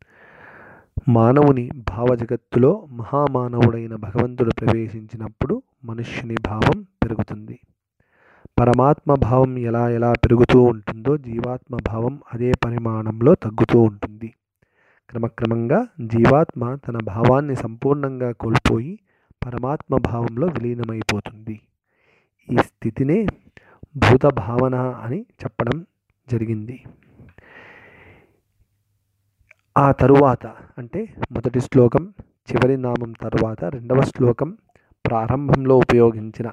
మానవుని భావ జగత్తులో మహామానవుడైన భగవంతుడు ప్రవేశించినప్పుడు మనుష్యుని భావం పెరుగుతుంది పరమాత్మ భావం ఎలా ఎలా పెరుగుతూ ఉంటుందో జీవాత్మ భావం అదే పరిమాణంలో తగ్గుతూ ఉంటుంది క్రమక్రమంగా జీవాత్మ తన భావాన్ని సంపూర్ణంగా కోల్పోయి పరమాత్మ భావంలో విలీనమైపోతుంది ఈ స్థితినే భూత భావన అని చెప్పడం జరిగింది ఆ తరువాత అంటే మొదటి శ్లోకం చివరి నామం తరువాత రెండవ శ్లోకం ప్రారంభంలో ఉపయోగించిన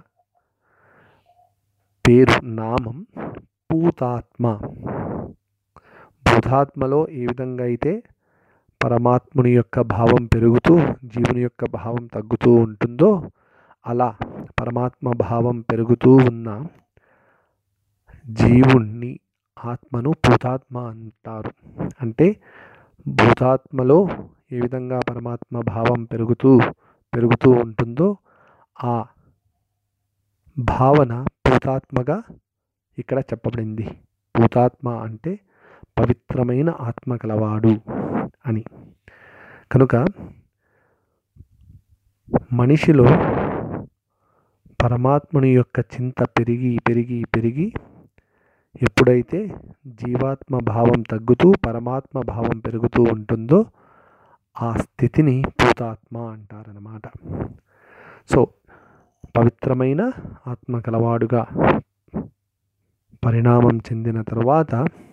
పేరు నామం పూతాత్మ భూతాత్మలో ఏ విధంగా అయితే పరమాత్ముని యొక్క భావం పెరుగుతూ జీవుని యొక్క భావం తగ్గుతూ ఉంటుందో అలా పరమాత్మ భావం పెరుగుతూ ఉన్న జీవుణ్ణి ఆత్మను భూతాత్మ అంటారు అంటే భూతాత్మలో ఏ విధంగా పరమాత్మ భావం పెరుగుతూ పెరుగుతూ ఉంటుందో ఆ భావన భూతాత్మగా ఇక్కడ చెప్పబడింది భూతాత్మ అంటే పవిత్రమైన ఆత్మ కలవాడు అని కనుక మనిషిలో పరమాత్ముని యొక్క చింత పెరిగి పెరిగి పెరిగి ఎప్పుడైతే జీవాత్మ భావం తగ్గుతూ పరమాత్మ భావం పెరుగుతూ ఉంటుందో ఆ స్థితిని భూతాత్మ అంటారనమాట సో పవిత్రమైన ఆత్మ కలవాడుగా పరిణామం చెందిన తరువాత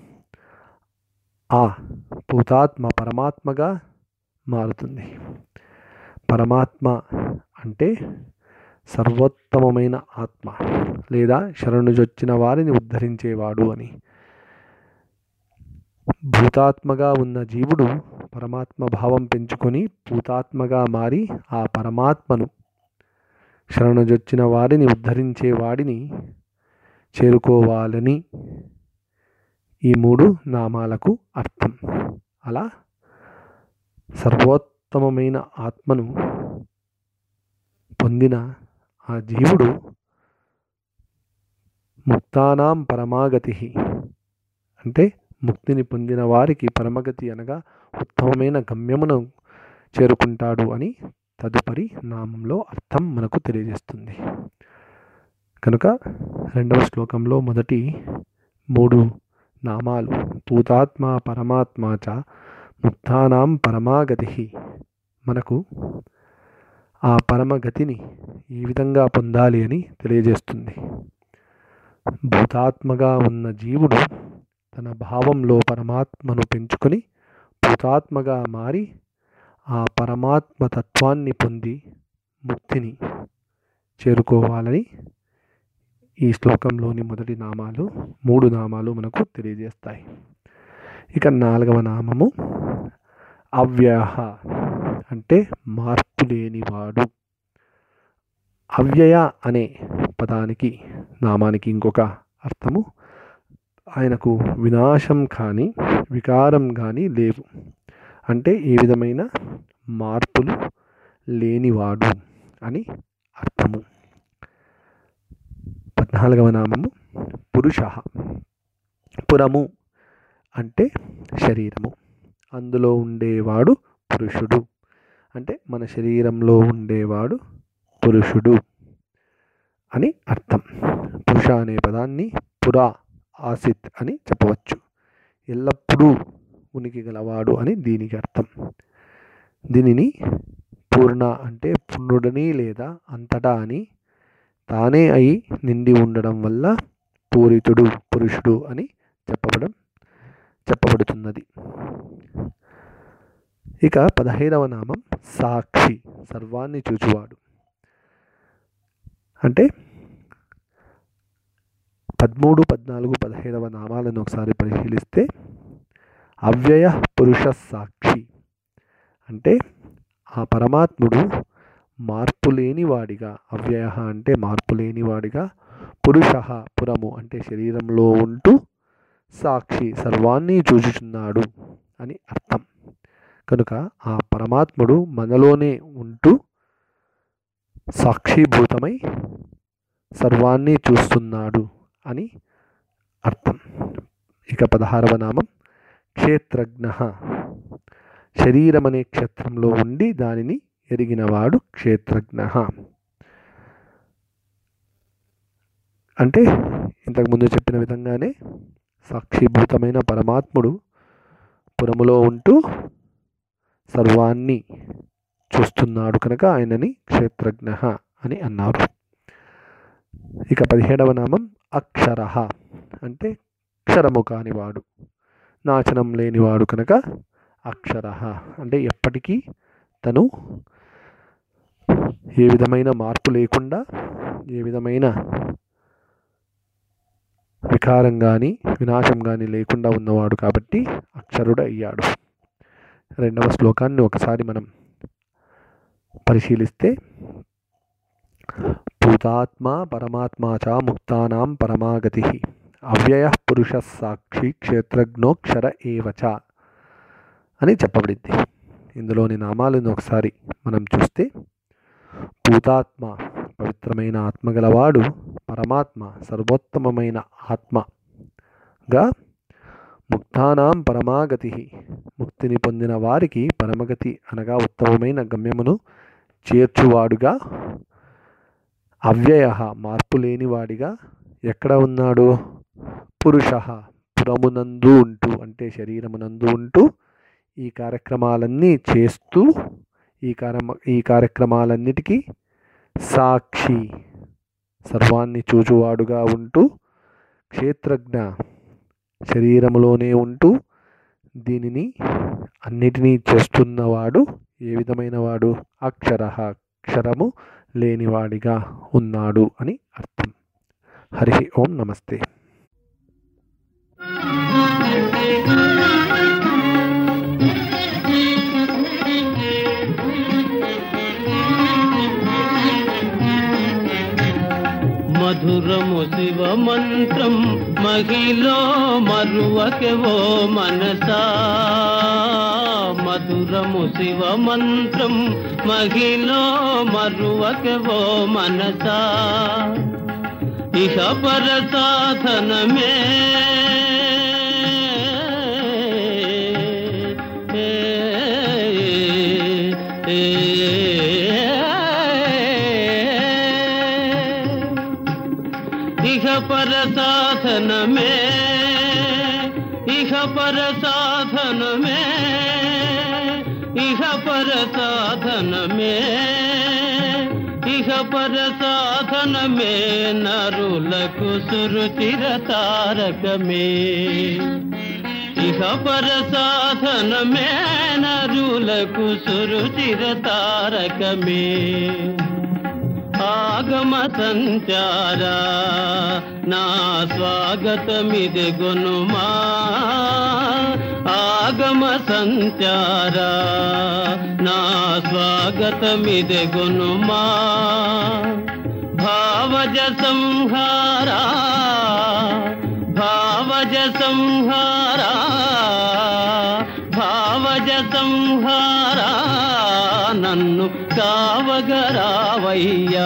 ఆ భూతాత్మ పరమాత్మగా మారుతుంది పరమాత్మ అంటే సర్వోత్తమమైన ఆత్మ లేదా శరణుజొచ్చిన వారిని ఉద్ధరించేవాడు అని భూతాత్మగా ఉన్న జీవుడు పరమాత్మ భావం పెంచుకొని భూతాత్మగా మారి ఆ పరమాత్మను శరణుజొచ్చిన వారిని ఉద్ధరించే వాడిని చేరుకోవాలని ఈ మూడు నామాలకు అర్థం అలా సర్వోత్తమమైన ఆత్మను పొందిన ఆ జీవుడు ముక్తానాం పరమాగతి అంటే ముక్తిని పొందిన వారికి పరమగతి అనగా ఉత్తమమైన గమ్యమును చేరుకుంటాడు అని తదుపరి నామంలో అర్థం మనకు తెలియజేస్తుంది కనుక రెండవ శ్లోకంలో మొదటి మూడు నామాలు పూతాత్మ పరమాత్మ చ ముక్తానాం పరమాగతి మనకు ఆ పరమగతిని ఏ విధంగా పొందాలి అని తెలియజేస్తుంది భూతాత్మగా ఉన్న జీవుడు తన భావంలో పరమాత్మను పెంచుకొని భూతాత్మగా మారి ఆ పరమాత్మ తత్వాన్ని పొంది ముక్తిని చేరుకోవాలని ఈ శ్లోకంలోని మొదటి నామాలు మూడు నామాలు మనకు తెలియజేస్తాయి ఇక నాలుగవ నామము అవ్యయ అంటే మార్పు లేనివాడు అవ్యయ అనే పదానికి నామానికి ఇంకొక అర్థము ఆయనకు వినాశం కానీ వికారం కానీ లేవు అంటే ఏ విధమైన మార్పులు లేనివాడు అని అర్థము పద్నాలుగవ నామము పురుష పురము అంటే శరీరము అందులో ఉండేవాడు పురుషుడు అంటే మన శరీరంలో ఉండేవాడు పురుషుడు అని అర్థం పురుష అనే పదాన్ని పురా ఆసిత్ అని చెప్పవచ్చు ఎల్లప్పుడూ ఉనికి గలవాడు అని దీనికి అర్థం దీనిని పూర్ణ అంటే పూర్ణుడని లేదా అంతటా అని తానే అయి నిండి ఉండడం వల్ల పూరితుడు పురుషుడు అని చెప్పబడం చెప్పబడుతున్నది ఇక పదహైదవ నామం సాక్షి సర్వాన్ని చూచువాడు అంటే పదమూడు పద్నాలుగు పదహైదవ నామాలను ఒకసారి పరిశీలిస్తే అవ్యయ పురుష సాక్షి అంటే ఆ పరమాత్ముడు మార్పు లేనివాడిగా అవ్యయ అంటే మార్పు లేనివాడిగా పురుష పురము అంటే శరీరంలో ఉంటూ సాక్షి సర్వాన్ని చూచుచున్నాడు అని అర్థం కనుక ఆ పరమాత్ముడు మనలోనే ఉంటూ సాక్షిభూతమై సర్వాన్ని చూస్తున్నాడు అని అర్థం ఇక పదహారవ నామం క్షేత్రజ్ఞ శరీరం అనే క్షేత్రంలో ఉండి దానిని ఎరిగినవాడు క్షేత్రజ్ఞ అంటే ఇంతకుముందు చెప్పిన విధంగానే సాక్షిభూతమైన పరమాత్ముడు పురములో ఉంటూ సర్వాన్ని చూస్తున్నాడు కనుక ఆయనని క్షేత్రజ్ఞ అని అన్నారు ఇక పదిహేడవ నామం అక్షర అంటే అక్షరము కానివాడు నాశనం లేనివాడు కనుక అక్షర అంటే ఎప్పటికీ తను ఏ విధమైన మార్పు లేకుండా ఏ విధమైన వికారం కానీ వినాశం కానీ లేకుండా ఉన్నవాడు కాబట్టి అక్షరుడు అయ్యాడు రెండవ శ్లోకాన్ని ఒకసారి మనం పరిశీలిస్తే భూతాత్మ పరమాత్మా చ ముక్తానాం పరమాగతి అవ్యయ పురుష సాక్షి క్షేత్రజ్ఞోక్షర ఏవచ అని చెప్పబడింది ఇందులోని నామాలను ఒకసారి మనం చూస్తే భూతాత్మ పవిత్రమైన ఆత్మగలవాడు పరమాత్మ సర్వోత్తమమైన ఆత్మగా ముక్తానాం పరమాగతి ముక్తిని పొందిన వారికి పరమగతి అనగా ఉత్తమమైన గమ్యమును చేర్చువాడుగా అవ్యయ మార్పు లేనివాడిగా ఎక్కడ ఉన్నాడు పురుష పురమునందు ఉంటూ అంటే శరీరమునందు ఉంటూ ఈ కార్యక్రమాలన్నీ చేస్తూ ఈ కార్య ఈ కార్యక్రమాలన్నిటికీ సాక్షి సర్వాన్ని చూచువాడుగా ఉంటూ క్షేత్రజ్ఞ శరీరములోనే ఉంటూ దీనిని అన్నిటినీ చేస్తున్నవాడు ఏ విధమైన వాడు అక్షర అక్షరము లేనివాడిగా ఉన్నాడు అని అర్థం హరి ఓం నమస్తే మధురము శివ మంత్రం మహిలో మరువకెవో మనసా మధురము శివ మంత్రం మహిలో మరువకెవో మనసా ఇహ పర సాధనమే ఇహ పర సాధనమే ఇహ పర సాధనమే ఇహ పర సాధనమే ఇహ పర సాధనమే నరులకు సురుచిర తారకమే ఇహ పర సాధనమే నరులకు సురుచిర తారకమే ఆగమ సంచారా నా స్వాగతమిది గునుమా ఆగమ సంచారా నా స్వాగతమిది గునుమా భావజ సంహారా భావజ సంహారా భావజ సంహారా నన్ను కావగరావయ్యా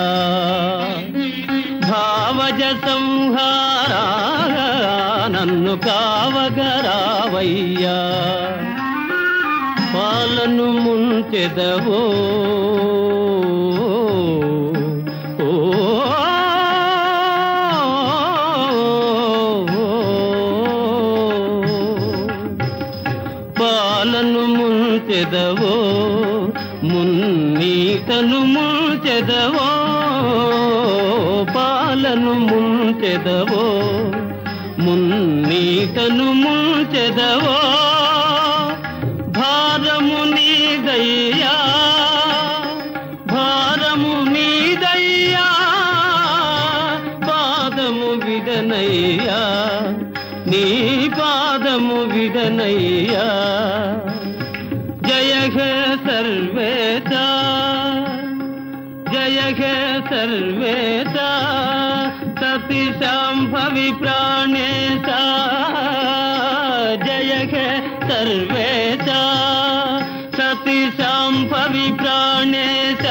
భావజ సంహారా నన్ను కావగరావయ్యా పాలను ముంచెదవో ఓ పాలను ముంచెదవో మున్నీతను ముంచెదవో పాలను ముంచెదవో మున్నీతను ముంచెదవో భారము నీదయ్యా భారము నీదయ్యా పాదము విడనయ్యా నీ పాదము విడనయ్యా జయ హే సర్వేత జయ హే సర్వేత సతి శాంభవి ప్రాణేశ జయ హే సర్వేత సతి శాంభవి ప్రాణేశ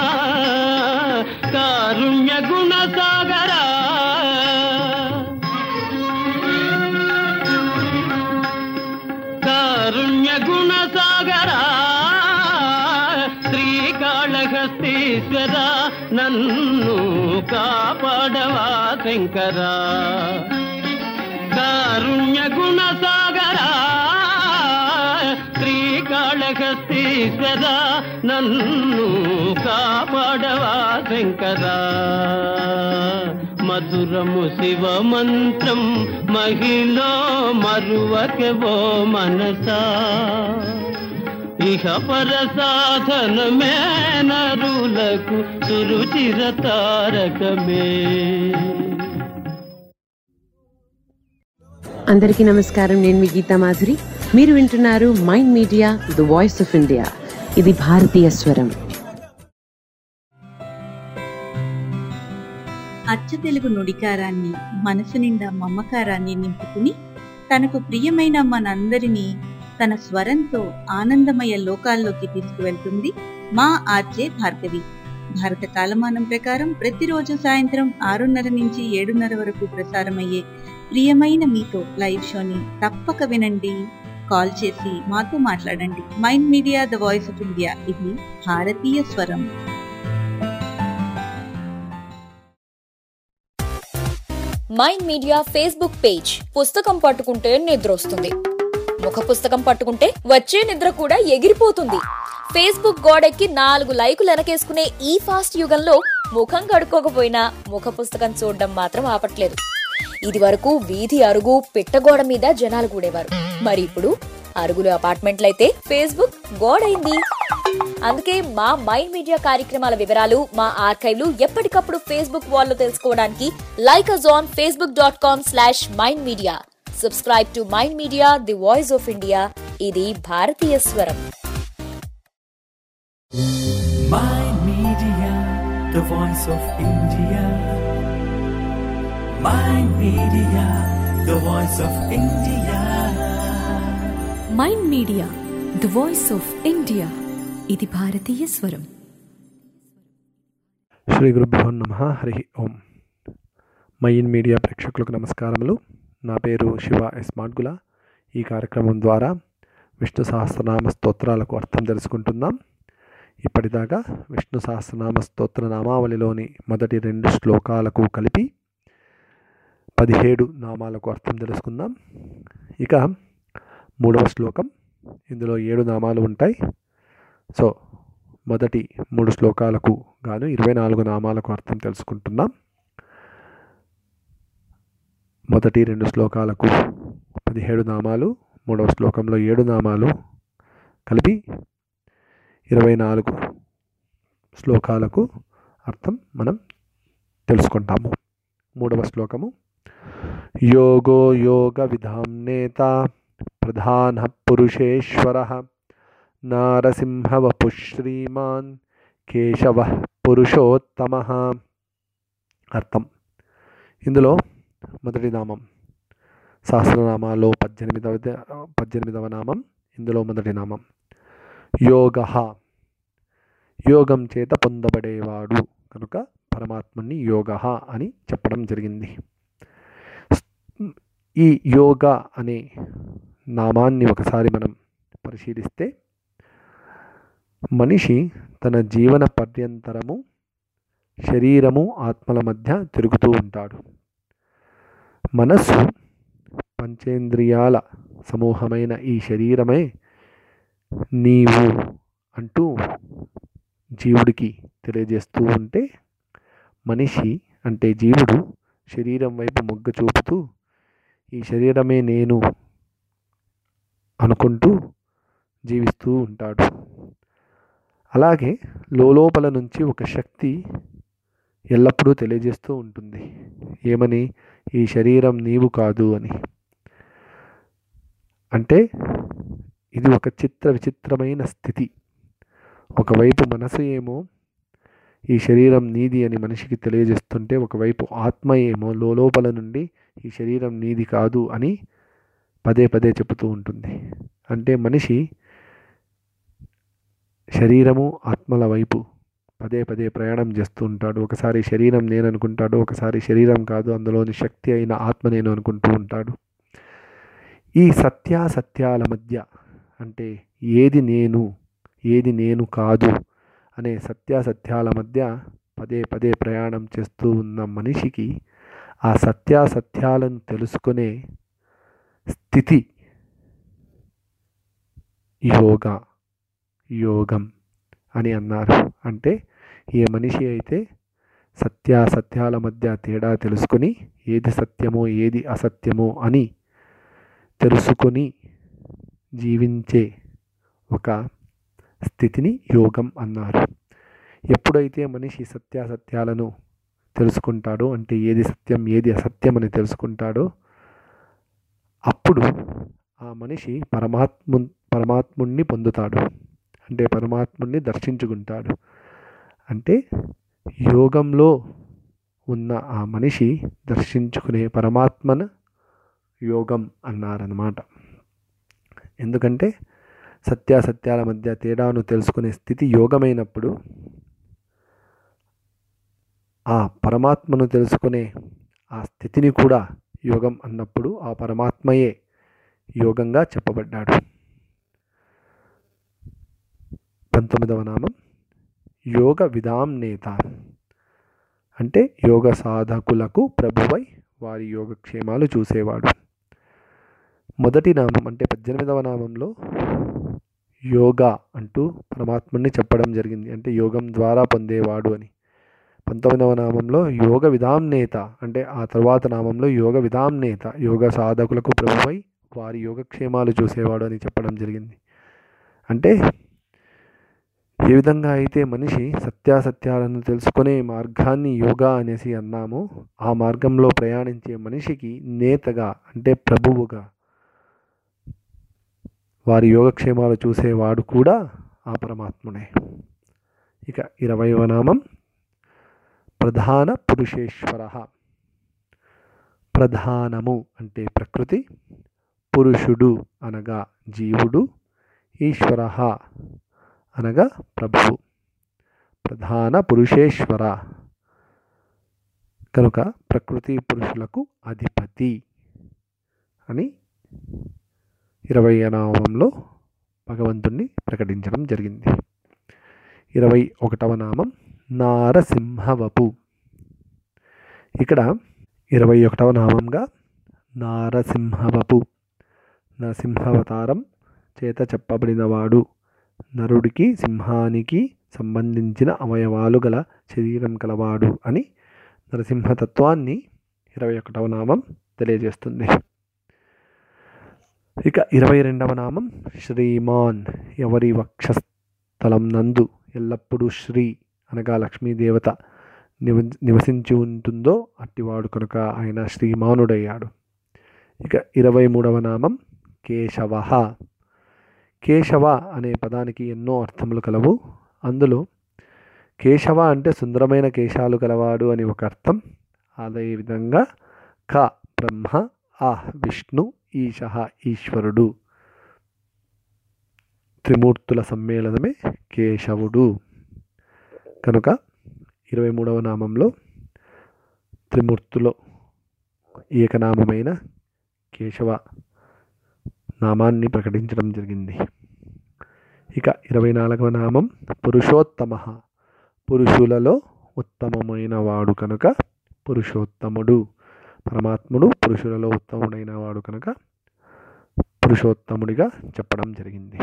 కారుణ్య గుణ సాగరా కారుణ్య గుణ సాగరా శ్రీకాళహస్తి ఈశ్వర నన్ను కాపాడవా శంకరా కారుణ్య గుణ సాగరా శ్రీకాళహస్తీశ్వర నన్ను కాపాడవా శంకరా మధురము శివ మంత్రం మహిళ మరువకెవో మనసా ఇహ పర సాధనమే నరులకు సురుచిర తారకమే అందరికీ నమస్కారం నేను మీ గీతా మాధురి మీరు వింటున్నారు Mind Media the voice of India ఇది భారతీయ స్వరం అచ్చ తెలుగు నుడికారాన్ని మనసు నిండా మమకారాన్ని నింపుకుని తనకు ప్రియమైన మనందరినీ తన స్వరంతో ఆనందమయ లోకాల్లోకి తీసుకువెళ్తుంది మా ఆర్జే భార్గవి భారత కాలమానం ప్రకారం ప్రతిరోజు సాయంత్రం ఆరున్నర నుంచి ఏడున్నర వరకు ప్రసారమయ్యే ప్రియమైన మీతో లైవ్ షోని తప్పక వినండి కాల్ చేసి మాతో మాట్లాడండి Mind Media the voice of India ఇది భారతీయ స్వరం మైండ్ మీడియా ఫేస్బుక్ పేజ్ పుస్తకం పట్టుకుంటే నిద్ర వస్తుంది ముఖ పుస్తకం పట్టుకుంటే వచ్చే నిద్ర కూడా ఎగిరిపోతుంది ఫేస్బుక్ గోడెక్కి నాలుగు లైకులు వెనకేసుకునే ఈ ఫాస్ట్ యుగంలో ముఖం కడుక్కోకపోయినా ముఖ పుస్తకం చూడడం మాత్రం ఆపట్లేదు ఇది వరకు వీధి అరుగు పిట్టగోడ మీద జనాలు కూడేవారు మరి ఇప్పుడు అరుగులు అపార్ట్మెంట్లయితే ఫేస్బుక్ గోడైంది అందుకే మా మైండ్ మీడియా కార్యక్రమాల వివరాలు మా ఆర్కైవ్లు ఎప్పటికప్పుడు ఫేస్బుక్ వాల్లో తెలుసుకోవడానికి like us on Facebook dot com slash Mind Media subscribe to Mind Media the voice of India ఇది భారతీయ స్వరం Mind Media, the voice of India. Mind Media, the voice of India. Mind Media the voice of India ఇది భారతీయ స్వరం శ్రీ గురుభ్యో నమ హరి ఓం మైన్ మీడియా ప్రేక్షకులకు నమస్కారములు నా పేరు శివ ఎస్ మాడ్గుల ఈ కార్యక్రమం ద్వారా విష్ణు సహస్రనామ స్తోత్రాలకు అర్థం తెలుసుకుంటున్నాం ఇప్పటిదాకా విష్ణు సహస్రనామ స్తోత్ర నామావళిలోని మొదటి రెండు శ్లోకాలకు కలిపి పదిహేడు నామాలకు అర్థం తెలుసుకుందాం ఇక మూడవ శ్లోకం ఇందులో ఏడు నామాలు ఉంటాయి సో మొదటి మూడు శ్లోకాలకు గాను ఇరవై నాలుగు నామాలకు అర్థం తెలుసుకుంటున్నాం మొదటి రెండు శ్లోకాలకు పదిహేడు నామాలు మూడవ శ్లోకంలో ఏడు నామాలు కలిపి ఇరవై నాలుగు శ్లోకాలకు అర్థం మనం తెలుసుకుంటాము మూడవ శ్లోకము యోగో యోగ విధాంనేత ప్రధాన పురుషేశ్వర నారసింహవపు శ్రీమాన్ కేశవ పురుషోత్తమ అర్థం ఇందులో మొదటి నామం సహస్రనామాలో పద్దెనిమిదవ పద్దెనిమిదవ నామం ఇందులో మొదటి నామం యోగ యోగం చేత పొందబడేవాడు కనుక పరమాత్మని యోగ అని చెప్పడం జరిగింది ఈ యోగ అనే నామాన్ని ఒకసారి మనం పరిశీలిస్తే మనిషి తన జీవన పర్యంతరము శరీరము ఆత్మల మధ్య తిరుగుతూ ఉంటాడు మనస్సు పంచేంద్రియాల సమూహమైన ఈ శరీరమే నీవు అంటూ జీవుడికి తెలియజేస్తూ ఉంటే మనిషి అంటే జీవుడు శరీరం వైపు మొగ్గ చూపుతూ ఈ శరీరమే నేను అనుకుంటూ జీవిస్తూ ఉంటాడు అలాగే లోపల నుంచి ఒక శక్తి ఎల్లప్పుడూ తెలియజేస్తూ ఉంటుంది ఏమని ఈ శరీరం నీవు కాదు అని అంటే ఇది ఒక చిత్ర విచిత్రమైన స్థితి ఒకవైపు మనసు ఏమో ఈ శరీరం నీది అని మనిషికి తెలియజేస్తుంటే ఒకవైపు ఆత్మ ఏమో లోపల నుండి ఈ శరీరం నీది కాదు అని పదే పదే చెబుతూ ఉంటుంది అంటే మనిషి శరీరము ఆత్మల వైపు పదే పదే ప్రయాణం చేస్తూ ఉంటాడు ఒకసారి శరీరం నేను అనుకుంటాడు ఒకసారి శరీరం కాదు అందులోని శక్తి అయిన ఆత్మ నేను అనుకుంటూ ఉంటాడు ఈ సత్యాసత్యాల మధ్య అంటే ఏది నేను ఏది నేను కాదు అనే సత్యాసత్యాల మధ్య పదే పదే ప్రయాణం చేస్తూ ఉన్న మనిషికి ఆ సత్యాసత్యాలను తెలుసుకునే స్థితి యోగా యోగం అని అన్నారు అంటే ఏ మనిషి అయితే సత్యాసత్యాల మధ్య తేడా తెలుసుకొని ఏది సత్యమో ఏది అసత్యమో అని తెలుసుకొని జీవించే ఒక స్థితిని యోగం అన్నారు ఎప్పుడైతే మనిషి సత్యాసత్యాలను తెలుసుకుంటాడో అంటే ఏది సత్యం ఏది అసత్యం అని తెలుసుకుంటాడో అప్పుడు ఆ మనిషి పరమాత్ము పరమాత్ముణ్ణి పొందుతాడు అంటే పరమాత్ముణ్ణి దర్శించుకుంటాడు అంటే యోగంలో ఉన్న ఆ మనిషి దర్శించుకునే పరమాత్మను యోగం అన్నారన్నమాట ఎందుకంటే సత్యాసత్యాల మధ్య తేడాను తెలుసుకునే స్థితి యోగమైనప్పుడు ఆ పరమాత్మను తెలుసుకునే ఆ స్థితిని కూడా యోగం అన్నప్పుడు ఆ పరమాత్మయే యోగంగా చెప్పబడ్డాడు పంతొమ్మిదవ నామం యోగ విధాం నేత అంటే యోగ సాధకులకు ప్రభువై వారి యోగక్షేమాలు చూసేవాడు మొదటి నామం అంటే పద్దెనిమిదవ నామంలో యోగా అంటూ పరమాత్మని చెప్పడం జరిగింది అంటే యోగం ద్వారా పొందేవాడు అని పంతొమ్మిదవ నామంలో యోగ విధాం నేత అంటే ఆ తర్వాత నామంలో యోగ విధాం నేత యోగ సాధకులకు ప్రభువై వారి యోగక్షేమాలు చూసేవాడు అని చెప్పడం జరిగింది అంటే ఏ విధంగా అయితే మనిషి సత్యాసత్యాలను తెలుసుకునే మార్గాన్ని యోగా అనేసి అన్నామో ఆ మార్గంలో ప్రయాణించే మనిషికి నేతగా అంటే ప్రభువుగా వారి యోగక్షేమాలు చూసేవాడు కూడా ఆ పరమాత్ముడే ఇక ఇరవైవ నామం ప్రధాన పురుషేశ్వర ప్రధానము అంటే ప్రకృతి పురుషుడు అనగా జీవుడు ఈశ్వర అనగా ప్రభువు ప్రధాన పురుషేశ్వర కనుక ప్రకృతి పురుషులకు అధిపతి అని ఇరవై నామంలో భగవంతుణ్ణి ప్రకటించడం జరిగింది ఇరవై ఒకటవ నామం నారసింహవపు ఇక్కడ ఇరవై ఒకటవ నామంగా నారసింహవపు నరసింహావతారం చేత చెప్పబడినవాడు నరుడికి సింహానికి సంబంధించిన అవయవాలు గల శరీరం కలవాడు అని నరసింహతత్వాన్ని ఇరవై ఒకటవ నామం తెలియజేస్తుంది ఇక ఇరవై రెండవ నామం శ్రీమాన్ ఎవరి వక్షస్థలం నందు ఎల్లప్పుడూ శ్రీ అనగా లక్ష్మీదేవత నివ నివసించి ఉంటుందో అట్టివాడు కనుక ఆయన శ్రీమానుడయ్యాడు ఇక ఇరవై మూడవ నామం కేశవ కేశవ అనే పదానికి ఎన్నో అర్థములు కలవు అందులో కేశవ అంటే సుందరమైన కేశాలు కలవాడు అని ఒక అర్థం అదేవిధంగా క బ్రహ్మ ఆ విష్ణు ఈశ ఈశ్వరుడు త్రిమూర్తుల సమ్మేళనమే కేశవుడు కనుక ఇరవై మూడవ నామంలో త్రిమూర్తులో ఏకనామమైన కేశవ నామాన్ని ప్రకటించడం జరిగింది ఇక ఇరవై నాలుగవ నామం పురుషోత్తమ పురుషులలో ఉత్తమమైన వాడు కనుక పురుషోత్తముడు పరమాత్ముడు పురుషులలో ఉత్తముడైన వాడు కనుక పురుషోత్తముడిగా చెప్పడం జరిగింది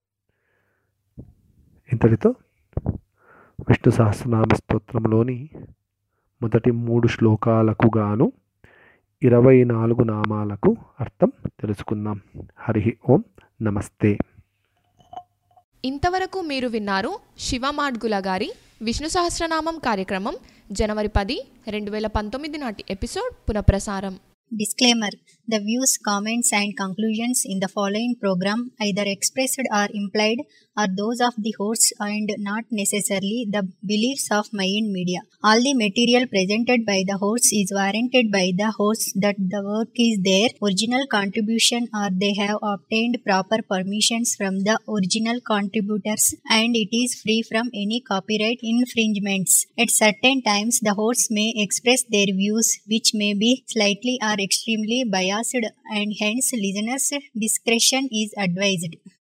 ఇంతటితో విష్ణు సహస్రనామ స్తోత్రంలోని మొదటి మూడు శ్లోకాలకు గాను ఇరవై నాలుగు నామాలకు అర్థం తెలుసుకుందాం హరి ఓం నమస్తే ఇంతవరకు మీరు విన్నారు శివమాడ్గుల గారి విష్ణు సహస్రనామం కార్యక్రమం జనవరి పది రెండు వేల పంతొమ్మిది నాటి ఎపిసోడ్ పునఃప్రసారం Disclaimer The views, comments, and conclusions in the following program, either expressed or implied, are those of the hosts and not necessarily the beliefs of Mayan Media. All the material presented by the hosts is warranted by the hosts that the work is their original contribution or they have obtained proper permissions from the original contributors and it is free from any copyright infringements. At certain times, the hosts may express their views which may be slightly or extremely biased and hence listeners' discretion is advised.